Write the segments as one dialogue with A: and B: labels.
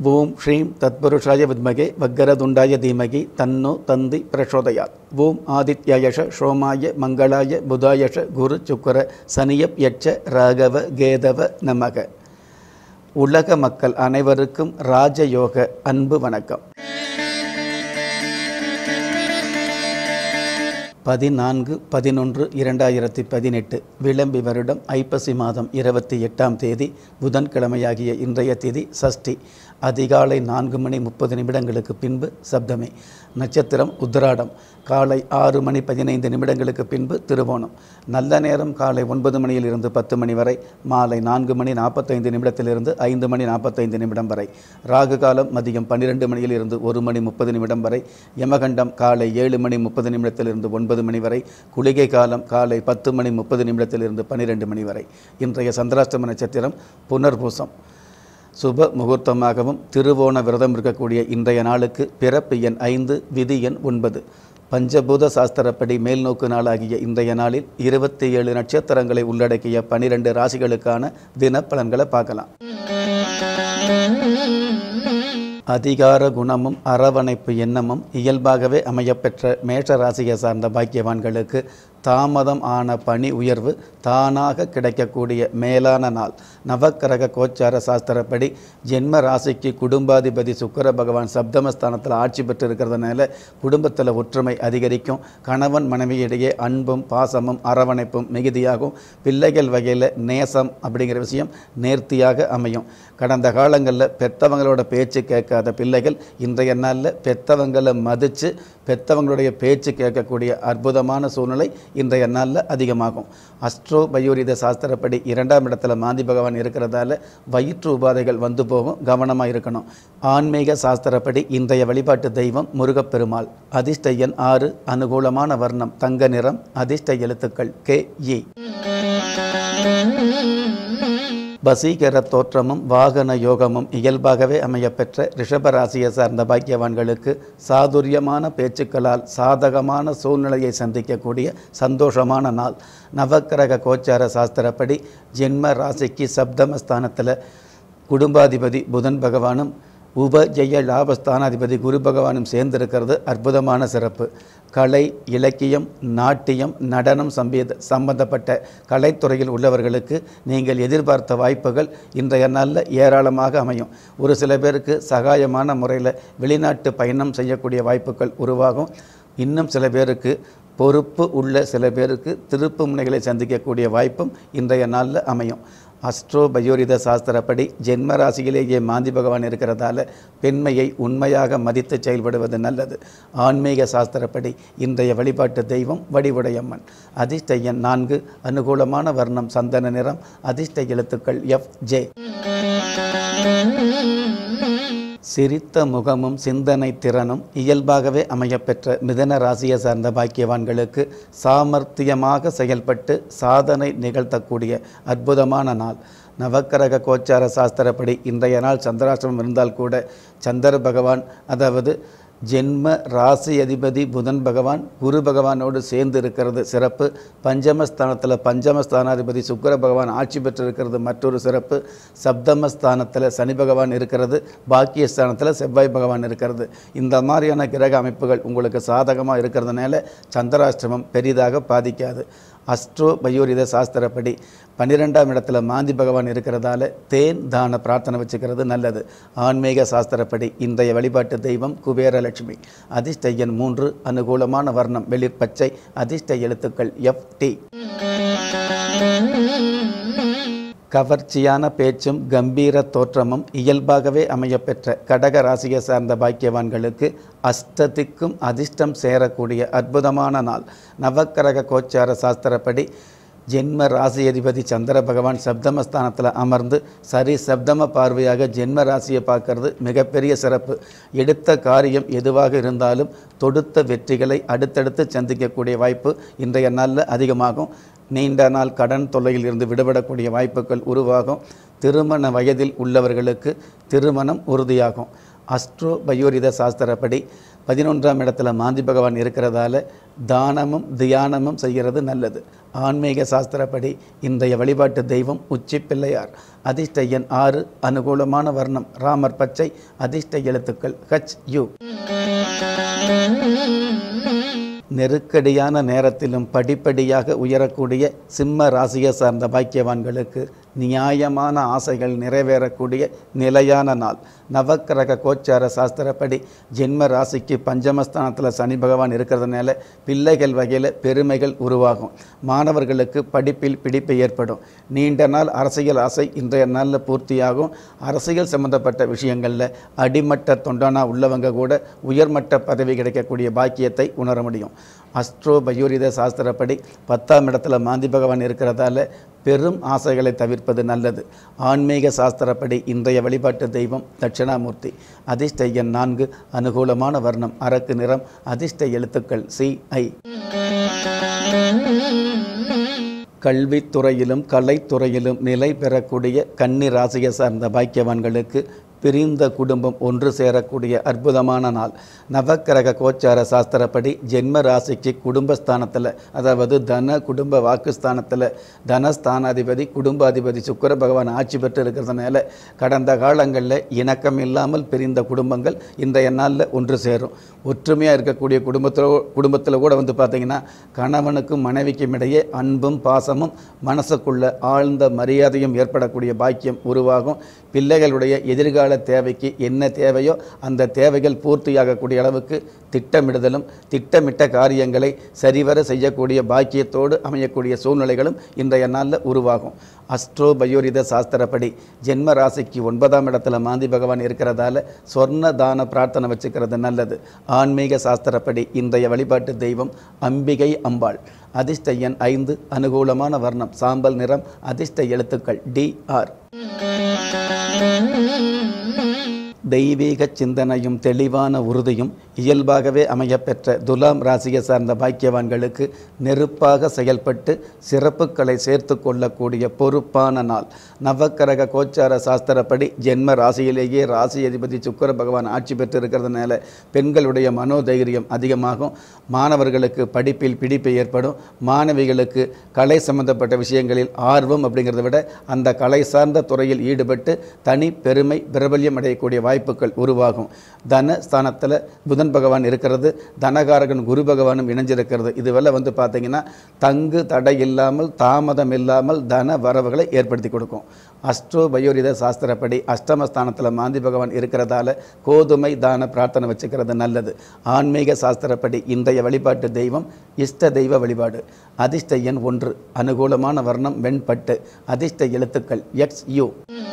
A: ஓம் ஸ்ரீம் தத்புருஷாய வித்மகே வக்கரதுண்டாய தீமகி தன்னோ தந்தி பிரசோதயாத் ஓம் ஆதித்யாயஷ சோமாய மங்களாய புதாயஷ குரு சுக்கர சனியப் யட்ச ராகவ கேதவ நமக உலக மக்கள் அனைவருக்கும் ராஜயோக அன்பு வணக்கம் பதினான்கு பதினொன்று இரண்டாயிரத்தி பதினெட்டு விளம்பி வருடம் ஐப்பசி மாதம் இருபத்தி எட்டாம் தேதி புதன்கிழமையாகிய இன்றைய தேதி சஷ்டி அதிகாலை நான்கு மணி முப்பது நிமிடங்களுக்கு பின்பு சப்தமி நட்சத்திரம் உத்திராடம் காலை ஆறு மணி பதினைந்து நிமிடங்களுக்கு பின்பு திருவோணம் நல்ல நேரம் காலை ஒன்பது மணியிலிருந்து பத்து மணி வரை மாலை நான்கு மணி நாற்பத்தைந்து நிமிடத்திலிருந்து ஐந்து மணி நாற்பத்தைந்து நிமிடம் வரை ராகு காலம் மதியம் பன்னிரெண்டு மணியிலிருந்து ஒரு மணி முப்பது நிமிடம் வரை யமகண்டம் காலை ஏழு மணி முப்பது நிமிடத்திலிருந்து ஒன்பது மணி வரை குளிகை காலம் காலை பத்து மணி முப்பது நிமிடத்திலிருந்து பன்னிரெண்டு மணி வரை இன்றைய சந்திராஷ்டம நட்சத்திரம் புனர்பூசம் சுப முகூர்த்தமாகவும் திருவோண விரதம் இருக்கக்கூடிய இன்றைய நாளுக்கு பிறப்பு எண் ஐந்து விதி எண் ஒன்பது பஞ்சபூத சாஸ்திரப்படி மேல்நோக்கு நாளாகிய இன்றைய நாளில் இருபத்தி ஏழு நட்சத்திரங்களை உள்ளடக்கிய பனிரெண்டு ராசிகளுக்கான தினப்பலன்களை பார்க்கலாம் அதிகார குணமும் அரவணைப்பு எண்ணமும் இயல்பாகவே அமையப்பெற்ற மேஷ ராசியை சார்ந்த பாக்கியவான்களுக்கு தாமதம் ஆன பணி உயர்வு தானாக கிடைக்கக்கூடிய மேலான நாள் நவக்கிரக கோச்சார சாஸ்திரப்படி ஜென்ம ராசிக்கு குடும்பாதிபதி சுக்கர பகவான் சப்தமஸ்தானத்தில் ஆட்சி பெற்று இருக்கிறதுனால குடும்பத்தில் ஒற்றுமை அதிகரிக்கும் கணவன் மனைவியிடையே அன்பும் பாசமும் அரவணைப்பும் மிகுதியாகும் பிள்ளைகள் வகையில் நேசம் அப்படிங்கிற விஷயம் நேர்த்தியாக அமையும் கடந்த காலங்களில் பெத்தவங்களோட பேச்சு கேட்காத பிள்ளைகள் இன்றைய நாளில் பெத்தவங்களை மதித்து பெத்தவங்களுடைய பேச்சு கேட்கக்கூடிய அற்புதமான சூழ்நிலை இன்றைய நாளில் அதிகமாகும் அஸ்ட்ரோ பயோரித சாஸ்திரப்படி இரண்டாம் இடத்துல மாந்தி பகவான் இருக்கிறதால வயிற்று உபாதைகள் வந்து போகும் கவனமாக இருக்கணும் ஆன்மீக சாஸ்திரப்படி இன்றைய வழிபாட்டு தெய்வம் முருகப்பெருமாள் அதிர்ஷ்ட எண் ஆறு அனுகூலமான வர்ணம் தங்க நிறம் அதிர்ஷ்ட எழுத்துக்கள் கே இ வசீகர தோற்றமும் வாகன யோகமும் இயல்பாகவே அமையப்பெற்ற ரிஷபராசியை சார்ந்த பாக்கியவான்களுக்கு சாதுரியமான பேச்சுக்களால் சாதகமான சூழ்நிலையை சந்திக்கக்கூடிய சந்தோஷமான நாள் நவக்கிரக கோச்சார சாஸ்திரப்படி ஜென்ம ராசிக்கு சப்தமஸ்தானத்தில் குடும்பாதிபதி புதன் பகவானும் உபஜெய லாபஸ்தானாதிபதி குரு பகவானும் சேர்ந்திருக்கிறது அற்புதமான சிறப்பு கலை இலக்கியம் நாட்டியம் நடனம் சம்பீத சம்பந்தப்பட்ட கலைத்துறையில் உள்ளவர்களுக்கு நீங்கள் எதிர்பார்த்த வாய்ப்புகள் இன்றைய நாளில் ஏராளமாக அமையும் ஒரு சில பேருக்கு சகாயமான முறையில் வெளிநாட்டு பயணம் செய்யக்கூடிய வாய்ப்புகள் உருவாகும் இன்னும் சில பேருக்கு பொறுப்பு உள்ள சில பேருக்கு திருப்பு முனைகளை சந்திக்கக்கூடிய வாய்ப்பும் இன்றைய நாளில் அமையும் அஸ்ட்ரோ பயோரித சாஸ்திரப்படி ஜென்ம ராசியிலேயே மாந்தி பகவான் இருக்கிறதால பெண்மையை உண்மையாக மதித்து செயல்படுவது நல்லது ஆன்மீக சாஸ்திரப்படி இன்றைய வழிபாட்டு தெய்வம் வடிவுடையம்மன் அதிர்ஷ்ட எண் நான்கு அனுகூலமான வர்ணம் சந்தன நிறம் அதிர்ஷ்ட எழுத்துக்கள் எஃப் ஜே சிரித்த முகமும் சிந்தனை திறனும் இயல்பாகவே அமையப்பெற்ற மிதன ராசியை சார்ந்த பாக்கியவான்களுக்கு சாமர்த்தியமாக செயல்பட்டு சாதனை நிகழ்த்தக்கூடிய அற்புதமான நாள் நவக்கிரக கோச்சார சாஸ்திரப்படி இன்றைய நாள் சந்திராசிரமம் இருந்தால் கூட சந்திர பகவான் அதாவது ஜென்ம ராசி அதிபதி புதன் பகவான் குரு பகவானோடு சேர்ந்து இருக்கிறது சிறப்பு பஞ்சமஸ்தானத்தில் பஞ்சமஸ்தானாதிபதி சுக்கர பகவான் ஆட்சி பெற்றிருக்கிறது மற்றொரு சிறப்பு சப்தமஸ்தானத்தில் சனி பகவான் இருக்கிறது பாக்கியஸ்தானத்தில் செவ்வாய் பகவான் இருக்கிறது இந்த மாதிரியான கிரக அமைப்புகள் உங்களுக்கு சாதகமாக இருக்கிறதுனால சந்திராஷ்டிரமம் பெரிதாக பாதிக்காது அஸ்ட்ரோ பயோரித சாஸ்திரப்படி பன்னிரெண்டாம் இடத்துல மாந்தி பகவான் இருக்கிறதால தேன் தான பிரார்த்தனை வச்சுக்கிறது நல்லது ஆன்மீக சாஸ்திரப்படி இன்றைய வழிபாட்டு தெய்வம் குபேரலட்சுமி அதிர்ஷ்ட எண் மூன்று அனுகூலமான வர்ணம் வெளிர் பச்சை அதிர்ஷ்ட எழுத்துக்கள் எஃப் டி கவர்ச்சியான பேச்சும் கம்பீர தோற்றமும் இயல்பாகவே அமையப்பெற்ற கடக ராசியை சார்ந்த பாக்கியவான்களுக்கு அஷ்டத்திக்கும் அதிர்ஷ்டம் சேரக்கூடிய அற்புதமான நாள் நவக்கிரக கோச்சார சாஸ்திரப்படி ஜென்ம ராசி அதிபதி சந்திர பகவான் சப்தமஸ்தானத்தில் அமர்ந்து சரி சப்தம பார்வையாக ஜென்ம ராசியை பார்க்கறது மிகப்பெரிய சிறப்பு எடுத்த காரியம் எதுவாக இருந்தாலும் தொடுத்த வெற்றிகளை அடுத்தடுத்து சந்திக்கக்கூடிய வாய்ப்பு இன்றைய நாளில் அதிகமாகும் நீண்ட நாள் கடன் தொல்லையில் இருந்து விடுபடக்கூடிய வாய்ப்புகள் உருவாகும் திருமண வயதில் உள்ளவர்களுக்கு திருமணம் உறுதியாகும் அஸ்ட்ரோ பயோரித சாஸ்திரப்படி பதினொன்றாம் இடத்துல மாந்தி பகவான் இருக்கிறதால தானமும் தியானமும் செய்கிறது நல்லது ஆன்மீக சாஸ்திரப்படி இன்றைய வழிபாட்டு தெய்வம் உச்சி பிள்ளையார் அதிர்ஷ்ட எண் ஆறு அனுகூலமான வர்ணம் ராமர் பச்சை அதிர்ஷ்ட எழுத்துக்கள் ஹச் யு நெருக்கடியான நேரத்திலும் படிப்படியாக உயரக்கூடிய சிம்ம ராசியை சார்ந்த பாக்கியவான்களுக்கு நியாயமான ஆசைகள் நிறைவேறக்கூடிய நிலையான நாள் நவக்கிரக கோச்சார சாஸ்திரப்படி ஜென்ம ராசிக்கு பஞ்சமஸ்தானத்தில் சனி பகவான் இருக்கிறதுனால பிள்ளைகள் வகையில் பெருமைகள் உருவாகும் மாணவர்களுக்கு படிப்பில் பிடிப்பு ஏற்படும் நீண்ட நாள் அரசியல் ஆசை இன்றைய நாளில் பூர்த்தியாகும் அரசியல் சம்பந்தப்பட்ட விஷயங்களில் அடிமட்ட தொண்டனா உள்ளவங்க கூட உயர்மட்ட பதவி கிடைக்கக்கூடிய பாக்கியத்தை உணர முடியும் அஸ்ட்ரோ பயூரித சாஸ்திரப்படி பத்தாம் இடத்துல மாந்தி பகவான் இருக்கிறதால பெரும் ஆசைகளை தவிர்ப்பது நல்லது ஆன்மீக சாஸ்திரப்படி இன்றைய வழிபாட்டு தெய்வம் தட்சிணாமூர்த்தி அதிர்ஷ்ட எண் நான்கு அனுகூலமான வர்ணம் அரக்கு நிறம் அதிர்ஷ்ட எழுத்துக்கள் சி ஐ கல்வித்துறையிலும் கலைத்துறையிலும் நிலை பெறக்கூடிய கன்னி ராசியை சார்ந்த பாக்கியவான்களுக்கு பிரிந்த குடும்பம் ஒன்று சேரக்கூடிய அற்புதமான நாள் நவக்கிரக கோச்சார சாஸ்திரப்படி ஜென்ம ராசிக்கு குடும்பஸ்தானத்தில் அதாவது தன குடும்ப வாக்குஸ்தானத்தில் தனஸ்தானாதிபதி குடும்பாதிபதி சுக்கர பகவான் ஆட்சி பெற்று இருக்கிறதுனால கடந்த காலங்களில் இணக்கம் இல்லாமல் பிரிந்த குடும்பங்கள் இன்றைய நாளில் ஒன்று சேரும் ஒற்றுமையாக இருக்கக்கூடிய குடும்பத்தில் குடும்பத்தில் கூட வந்து பார்த்திங்கன்னா கணவனுக்கும் மனைவிக்கும் இடையே அன்பும் பாசமும் மனசுக்குள்ள ஆழ்ந்த மரியாதையும் ஏற்படக்கூடிய பாக்கியம் உருவாகும் பிள்ளைகளுடைய எதிர்கால தேவைக்கு என்ன தேவையோ அந்த தேவைகள் பூர்த்தியாகக்கூடிய அளவுக்கு திட்டமிடுதலும் திட்டமிட்ட காரியங்களை சரிவர செய்யக்கூடிய பாக்கியத்தோடு அமையக்கூடிய சூழ்நிலைகளும் இன்றைய நாளில் உருவாகும் அஸ்ட்ரோ பயோரித சாஸ்திரப்படி ஜென்ம ராசிக்கு ஒன்பதாம் இடத்துல மாந்தி பகவான் இருக்கிறதால சொர்ண தான பிரார்த்தனை வச்சுக்கிறது நல்லது ஆன்மீக சாஸ்திரப்படி இன்றைய வழிபாட்டு தெய்வம் அம்பிகை அம்பாள் அதிர்ஷ்ட எண் ஐந்து அனுகூலமான வர்ணம் சாம்பல் நிறம் அதிர்ஷ்ட எழுத்துக்கள் டி ஆர் தெய்வீக சிந்தனையும் தெளிவான உறுதியும் இயல்பாகவே அமையப்பெற்ற துலாம் ராசியை சார்ந்த பாக்கியவான்களுக்கு நெருப்பாக செயல்பட்டு சிறப்புகளை சேர்த்து கொள்ளக்கூடிய பொறுப்பான நாள் நவக்கரக கோச்சார சாஸ்திரப்படி ஜென்ம ராசியிலேயே ராசி அதிபதி சுக்கர பகவான் ஆட்சி பெற்று இருக்கிறதுனால பெண்களுடைய மனோதைரியம் அதிகமாகும் மாணவர்களுக்கு படிப்பில் பிடிப்பு ஏற்படும் மாணவிகளுக்கு கலை சம்பந்தப்பட்ட விஷயங்களில் ஆர்வம் அப்படிங்கிறத விட அந்த கலை சார்ந்த துறையில் ஈடுபட்டு தனி பெருமை பிரபல்யம் அடையக்கூடிய வாய்ப்புகள் உருவாகும் தன ஸ்தானத்தில் புதன் பகவான் இருக்கிறது தனகாரகன் குரு பகவானும் இணைஞ்சிருக்கிறது இதுவெல்லாம் வந்து பார்த்தீங்கன்னா தங்கு தடை இல்லாமல் தாமதம் இல்லாமல் தன வரவுகளை ஏற்படுத்தி கொடுக்கும் அஸ்ட்ரோ பயோரித சாஸ்திரப்படி அஷ்டமஸ்தானத்தில் மாந்தி பகவான் இருக்கிறதால கோதுமை தான பிரார்த்தனை வச்சுக்கிறது நல்லது ஆன்மீக சாஸ்திரப்படி இன்றைய வழிபாட்டு தெய்வம் இஷ்ட தெய்வ வழிபாடு அதிர்ஷ்ட எண் ஒன்று அனுகூலமான வர்ணம் வெண்பட்டு அதிர்ஷ்ட எழுத்துக்கள் எக்ஸ் யூ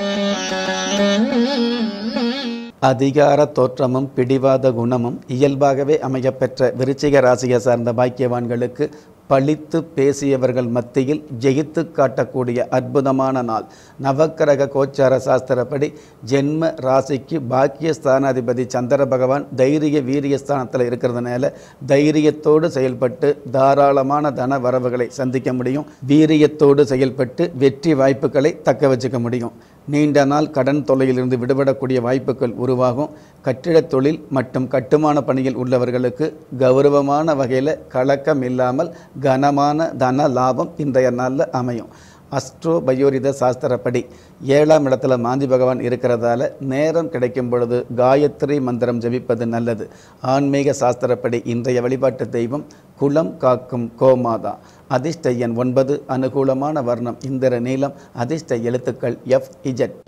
A: அதிகார தோற்றமும் பிடிவாத குணமும் இயல்பாகவே அமையப்பெற்ற விருச்சிக ராசியை சார்ந்த பாக்கியவான்களுக்கு பழித்து பேசியவர்கள் மத்தியில் ஜெயித்து காட்டக்கூடிய அற்புதமான நாள் நவக்கிரக கோச்சார சாஸ்திரப்படி ஜென்ம ராசிக்கு பாக்கிய ஸ்தானாதிபதி சந்திர பகவான் தைரிய வீரிய ஸ்தானத்தில் இருக்கிறதுனால தைரியத்தோடு செயல்பட்டு தாராளமான தன வரவுகளை சந்திக்க முடியும் வீரியத்தோடு செயல்பட்டு வெற்றி வாய்ப்புகளை தக்க வச்சுக்க முடியும் நீண்ட நாள் கடன் தொல்லையிலிருந்து விடுபடக்கூடிய வாய்ப்புகள் உருவாகும் கட்டிடத் தொழில் மற்றும் கட்டுமான பணியில் உள்ளவர்களுக்கு கௌரவமான வகையில் கலக்கம் இல்லாமல் கனமான தன லாபம் இன்றைய நாளில் அமையும் அஸ்ட்ரோ பயோரித சாஸ்திரப்படி ஏழாம் இடத்துல மாந்தி பகவான் இருக்கிறதால நேரம் கிடைக்கும் பொழுது காயத்ரி மந்திரம் ஜபிப்பது நல்லது ஆன்மீக சாஸ்திரப்படி இன்றைய வழிபாட்டு தெய்வம் குலம் காக்கும் கோமாதா அதிர்ஷ்ட எண் ஒன்பது அனுகூலமான வர்ணம் இந்திர நீளம் அதிர்ஷ்ட எழுத்துக்கள் எஃப் இஜட்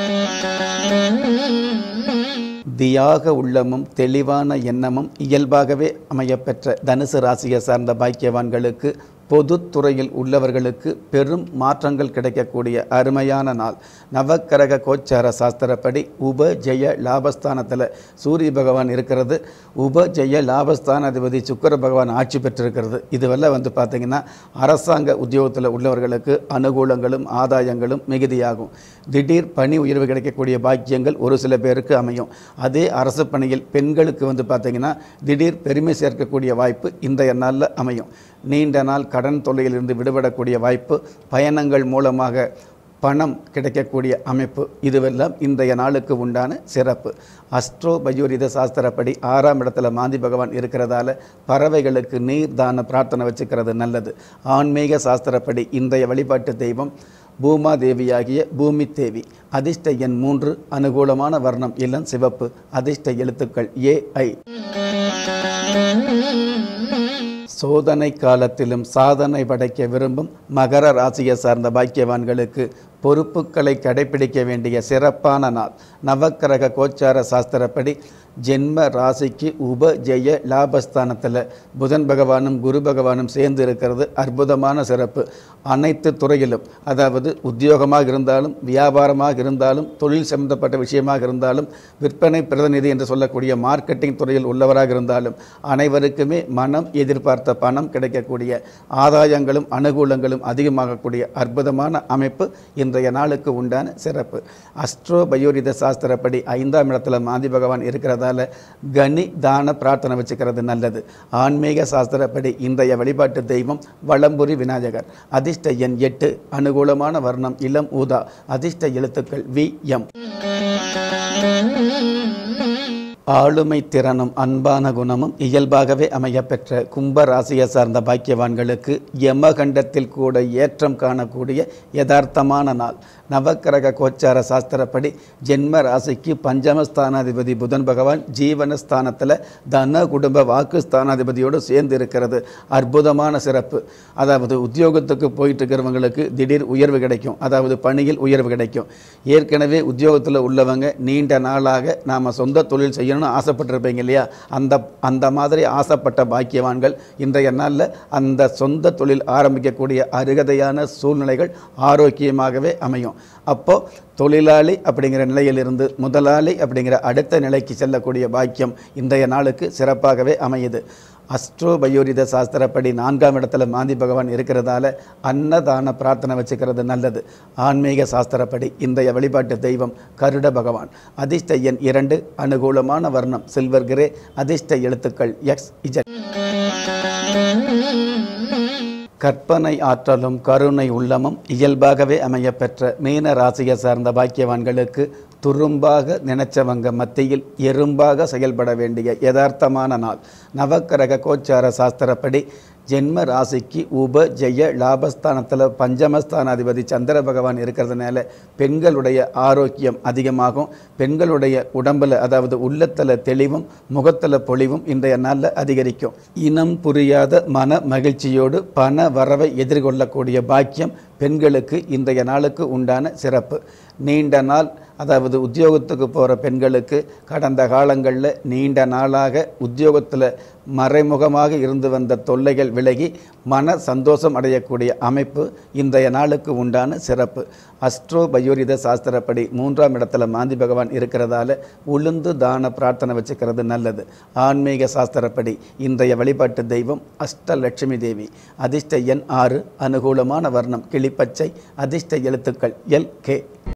A: தியாக உள்ளமும் தெளிவான எண்ணமும் இயல்பாகவே அமையப்பெற்ற தனுசு ராசியை சார்ந்த பாக்கியவான்களுக்கு பொதுத்துறையில் உள்ளவர்களுக்கு பெரும் மாற்றங்கள் கிடைக்கக்கூடிய அருமையான நாள் நவக்கரக கோச்சார சாஸ்திரப்படி உப ஜெய லாபஸ்தானத்தில் சூரிய பகவான் இருக்கிறது உப ஜெய லாபஸ்தானாதிபதி சுக்கர பகவான் ஆட்சி பெற்றிருக்கிறது இதுவெல்லாம் வந்து பார்த்திங்கன்னா அரசாங்க உத்தியோகத்தில் உள்ளவர்களுக்கு அனுகூலங்களும் ஆதாயங்களும் மிகுதியாகும் திடீர் பணி உயர்வு கிடைக்கக்கூடிய பாக்கியங்கள் ஒரு சில பேருக்கு அமையும் அதே அரசு பணியில் பெண்களுக்கு வந்து பார்த்திங்கன்னா திடீர் பெருமை சேர்க்கக்கூடிய வாய்ப்பு இன்றைய நாளில் அமையும் நீண்ட நாள் கடன் தொல்லையிலிருந்து விடுபடக்கூடிய வாய்ப்பு பயணங்கள் மூலமாக பணம் கிடைக்கக்கூடிய அமைப்பு இதுவெல்லாம் இன்றைய நாளுக்கு உண்டான சிறப்பு அஸ்ட்ரோ பயோரித சாஸ்திரப்படி ஆறாம் இடத்துல மாந்தி பகவான் இருக்கிறதால பறவைகளுக்கு நீர் தான பிரார்த்தனை வச்சுக்கிறது நல்லது ஆன்மீக சாஸ்திரப்படி இன்றைய வழிபாட்டு தெய்வம் பூமா தேவியாகிய பூமி தேவி அதிர்ஷ்ட எண் மூன்று அனுகூலமான வர்ணம் இளம் சிவப்பு அதிர்ஷ்ட எழுத்துக்கள் ஏ ஐ சோதனை காலத்திலும் சாதனை படைக்க விரும்பும் மகர ராசியை சார்ந்த பாக்கியவான்களுக்கு பொறுப்புகளை கடைபிடிக்க வேண்டிய சிறப்பான நாள் நவக்கிரக கோச்சார சாஸ்திரப்படி ஜென்ம ராசிக்கு உப ஜெய லாபஸ்தானத்தில் புதன் பகவானும் குரு பகவானும் சேர்ந்து இருக்கிறது அற்புதமான சிறப்பு அனைத்து துறையிலும் அதாவது உத்தியோகமாக இருந்தாலும் வியாபாரமாக இருந்தாலும் தொழில் சம்பந்தப்பட்ட விஷயமாக இருந்தாலும் விற்பனை பிரதிநிதி என்று சொல்லக்கூடிய மார்க்கெட்டிங் துறையில் உள்ளவராக இருந்தாலும் அனைவருக்குமே மனம் எதிர்பார்த்த பணம் கிடைக்கக்கூடிய ஆதாயங்களும் அனுகூலங்களும் அதிகமாகக்கூடிய அற்புதமான அமைப்பு இன்றைய நாளுக்கு உண்டான சிறப்பு அஸ்ட்ரோ பயோரித சாஸ்திரப்படி ஐந்தாம் இடத்துல மாந்தி பகவான் இருக்கிறதால கனி தான பிரார்த்தனை வச்சுக்கிறது நல்லது ஆன்மீக சாஸ்திரப்படி இன்றைய வழிபாட்டு தெய்வம் வளம்புரி விநாயகர் அதிர்ஷ்ட எண் எட்டு அனுகூலமான வர்ணம் இளம் ஊதா அதிர்ஷ்ட எழுத்துக்கள் வி எம் ஆளுமை திறனும் அன்பான குணமும் இயல்பாகவே அமையப்பெற்ற கும்ப ராசியை சார்ந்த பாக்கியவான்களுக்கு யமகண்டத்தில் கூட ஏற்றம் காணக்கூடிய யதார்த்தமான நாள் நவக்கிரக கோச்சார சாஸ்திரப்படி ஜென்ம ராசிக்கு பஞ்சமஸ்தானாதிபதி புதன் பகவான் ஜீவனஸ்தானத்தில் தன குடும்ப வாக்கு ஸ்தானாதிபதியோடு சேர்ந்து இருக்கிறது அற்புதமான சிறப்பு அதாவது உத்தியோகத்துக்கு போயிட்டு இருக்கிறவங்களுக்கு திடீர் உயர்வு கிடைக்கும் அதாவது பணியில் உயர்வு கிடைக்கும் ஏற்கனவே உத்தியோகத்தில் உள்ளவங்க நீண்ட நாளாக நாம் சொந்த தொழில் செய்யணும்னு ஆசைப்பட்டிருப்பீங்க இல்லையா அந்த அந்த மாதிரி ஆசைப்பட்ட பாக்கியவான்கள் இன்றைய நாளில் அந்த சொந்த தொழில் ஆரம்பிக்கக்கூடிய அருகதையான சூழ்நிலைகள் ஆரோக்கியமாகவே அமையும் அப்போ தொழிலாளி அப்படிங்கிற நிலையிலிருந்து முதலாளி அப்படிங்கிற அடுத்த நிலைக்கு செல்லக்கூடிய பாக்கியம் இன்றைய நாளுக்கு சிறப்பாகவே அமையுது அஸ்ட்ரோ பயோரித சாஸ்திரப்படி நான்காம் இடத்துல மாந்தி பகவான் இருக்கிறதால அன்னதான பிரார்த்தனை வச்சுக்கிறது நல்லது ஆன்மீக சாஸ்திரப்படி இன்றைய வழிபாட்டு தெய்வம் கருட பகவான் அதிர்ஷ்ட எண் இரண்டு அனுகூலமான வர்ணம் சில்வர் கிரே அதிர்ஷ்ட எழுத்துக்கள் எக்ஸ் இஜட் கற்பனை ஆற்றலும் கருணை உள்ளமும் இயல்பாகவே அமையப்பெற்ற மீன ராசியை சார்ந்த பாக்கியவான்களுக்கு துரும்பாக நினைச்சவங்க மத்தியில் எறும்பாக செயல்பட வேண்டிய யதார்த்தமான நாள் நவக்கிரக கோச்சார சாஸ்திரப்படி ஜென்ம ராசிக்கு உப ஜெய லாபஸ்தானத்தில் பஞ்சமஸ்தானாதிபதி சந்திர பகவான் இருக்கிறதுனால பெண்களுடைய ஆரோக்கியம் அதிகமாகும் பெண்களுடைய உடம்பில் அதாவது உள்ளத்தில் தெளிவும் முகத்தில் பொலிவும் இன்றைய நாளில் அதிகரிக்கும் இனம் புரியாத மன மகிழ்ச்சியோடு பண வரவை எதிர்கொள்ளக்கூடிய பாக்கியம் பெண்களுக்கு இன்றைய நாளுக்கு உண்டான சிறப்பு நீண்ட நாள் அதாவது உத்தியோகத்துக்கு போகிற பெண்களுக்கு கடந்த காலங்களில் நீண்ட நாளாக உத்தியோகத்தில் மறைமுகமாக இருந்து வந்த தொல்லைகள் விலகி மன சந்தோஷம் அடையக்கூடிய அமைப்பு இன்றைய நாளுக்கு உண்டான சிறப்பு அஸ்ட்ரோ பயோரித சாஸ்திரப்படி மூன்றாம் இடத்துல மாந்தி பகவான் இருக்கிறதால உளுந்து தான பிரார்த்தனை வச்சுக்கிறது நல்லது ஆன்மீக சாஸ்திரப்படி இன்றைய வழிபாட்டு தெய்வம் அஷ்டலட்சுமி தேவி அதிர்ஷ்ட எண் ஆறு அனுகூலமான வர்ணம் கிளிப்பச்சை அதிர்ஷ்ட எழுத்துக்கள் எல் கே